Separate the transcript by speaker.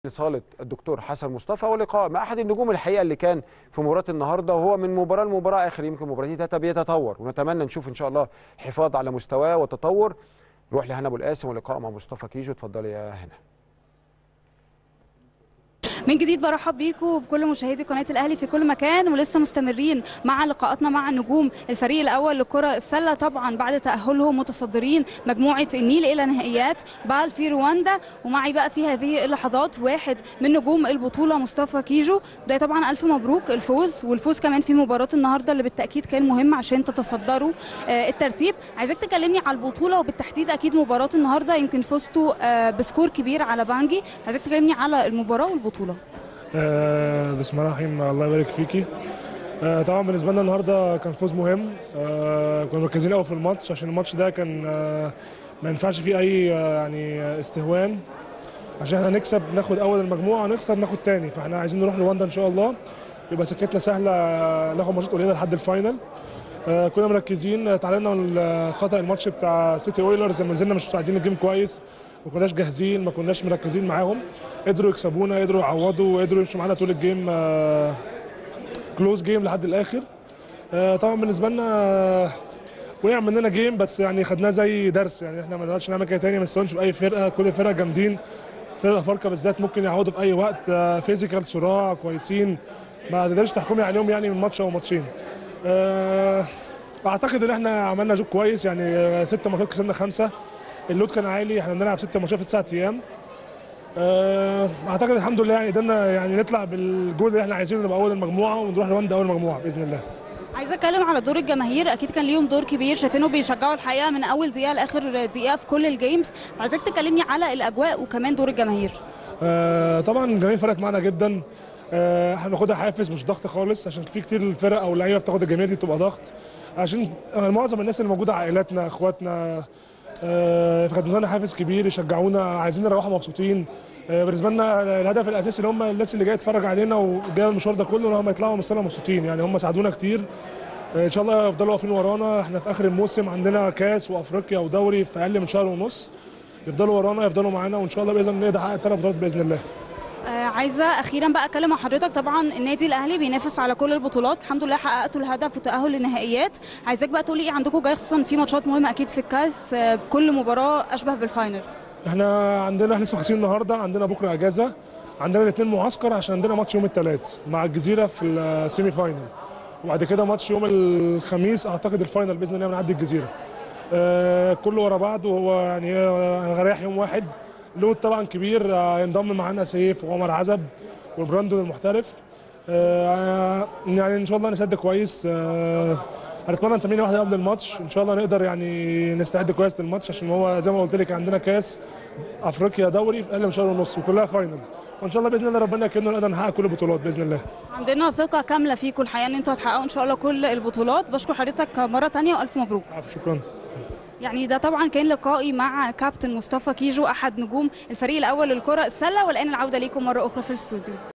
Speaker 1: صاله الدكتور حسن مصطفى ولقاء مع احد النجوم الحقيقه اللي كان في مباراه النهارده وهو من مباراه لمباراه اخر يمكن مباراتين ثلاثه بيتطور ونتمنى نشوف ان شاء الله حفاظ على مستواه وتطور نروح لهنا ابو القاسم ولقاء مع مصطفى كيجو اتفضلي يا هنا
Speaker 2: من جديد برحب بيكم وبكل مشاهدي قناه الاهلي في كل مكان ولسه مستمرين مع لقاءاتنا مع نجوم الفريق الاول لكره السله طبعا بعد تاهلهم متصدرين مجموعه النيل الى نهائيات بال في رواندا ومعي بقى في هذه اللحظات واحد من نجوم البطوله مصطفى كيجو ده طبعا الف مبروك الفوز والفوز كمان في مباراه النهارده اللي بالتاكيد كان مهم عشان تتصدروا آه الترتيب عايزاك تكلمني على البطوله وبالتحديد اكيد مباراه النهارده يمكن فزتوا آه بسكور كبير على بانجي عايزاك تكلمني على المباراه والبطوله
Speaker 3: آه بسم الله الرحمن الرحيم الله يبارك فيكي آه طبعا بالنسبه لنا النهارده كان فوز مهم آه كنا مركزين قوي في الماتش عشان الماتش ده كان آه ما ينفعش فيه اي آه يعني استهوان عشان احنا نكسب ناخد اول المجموعه نخسر ناخد تاني فاحنا عايزين نروح لواندا ان شاء الله يبقى سكتنا سهله ناخد ماتشات قليله لحد الفاينل آه كنا مركزين اتعلمنا من خطا الماتش بتاع سيتي اويلرز لما نزلنا مش مساعدين الجيم كويس ما كناش جاهزين ما كناش مركزين معاهم قدروا يكسبونا قدروا يعوضوا وقدروا يمشوا معانا طول الجيم آه كلوز جيم لحد الاخر آه طبعا بالنسبه لنا وقع مننا جيم بس يعني خدناه زي درس يعني احنا ما نقدرش نعمل كده تاني ما نستنش في اي فرقه كل الفرق جامدين فرقه فاركه بالذات ممكن يعوضوا في اي وقت آه فيزيكال صراع كويسين ما تقدرش تحكمي عليهم يعني من ماتش او ماتشين آه اعتقد ان احنا عملنا جوب كويس يعني ست ماتشات كسبنا خمسه اللود كان عالي احنا بنلعب ست ماتشات في تسعة ايام اعتقد الحمد لله يعني قدرنا يعني نطلع بالجول اللي احنا عايزينه نبقى اول المجموعه ونروح رواندا اول مجموعه باذن الله
Speaker 2: عايزه اتكلم على دور الجماهير اكيد كان ليهم دور كبير شايفينه بيشجعوا الحقيقه من اول دقيقه لاخر دقيقه في كل الجيمز عايزاك تكلمني على الاجواء وكمان دور الجماهير
Speaker 3: آه طبعا الجماهير فرقت معانا جدا آه احنا بناخدها حافز مش ضغط خالص عشان في كتير الفرق او اللعيبه بتاخد الجماهير دي تبقى ضغط عشان معظم الناس اللي موجوده عائلاتنا اخواتنا آه فخدوا لنا حافز كبير يشجعونا عايزين نروحوا مبسوطين آه بالنسبه لنا الهدف الاساسي اللي هم الناس اللي جايه تتفرج علينا وجايه المشوار ده كله ان هم يطلعوا من السنه مبسوطين يعني هم ساعدونا كتير آه ان شاء الله يفضلوا واقفين ورانا احنا في اخر الموسم عندنا كاس وافريقيا ودوري في اقل من شهر ونص يفضلوا ورانا يفضلوا معانا وان شاء الله باذن الله نقدر نحقق ثلاث بطولات باذن الله
Speaker 2: عايزه اخيرا بقى اتكلم مع حضرتك طبعا النادي الاهلي بينافس على كل البطولات الحمد لله حققتوا الهدف وتاهل للنهائيات عايزاك بقى تقولي ايه عندكم جاي خصوصا في ماتشات مهمه اكيد في الكاس كل مباراه اشبه بالفاينل
Speaker 3: احنا عندنا احنا لسه خاسرين النهارده عندنا بكره اجازه عندنا الاثنين معسكر عشان عندنا ماتش يوم الثلاث مع الجزيره في السيمي فاينل وبعد كده ماتش يوم الخميس اعتقد الفاينل باذن الله بنعدي الجزيره آه كله ورا بعض وهو يعني هنريح يوم واحد لود طبعا كبير ينضم معانا سيف وعمر عزب وبراندون المحترف آه يعني ان شاء الله نسد كويس آه هنتمنى تمرين واحده قبل الماتش ان شاء الله نقدر يعني نستعد كويس للماتش عشان هو زي ما قلت لك عندنا كاس افريقيا دوري في اقل من شهر ونص وكلها فاينلز وان شاء الله باذن الله ربنا يكرمنا نقدر نحقق كل البطولات باذن الله
Speaker 2: عندنا ثقه كامله فيكم الحقيقه ان انتوا هتحققوا ان شاء الله كل البطولات بشكر حضرتك مره ثانيه والف مبروك
Speaker 3: شكرا
Speaker 2: يعني ده طبعا كان لقائي مع كابتن مصطفى كيجو احد نجوم الفريق الاول للكره السله والان العوده ليكم مره اخرى في الاستوديو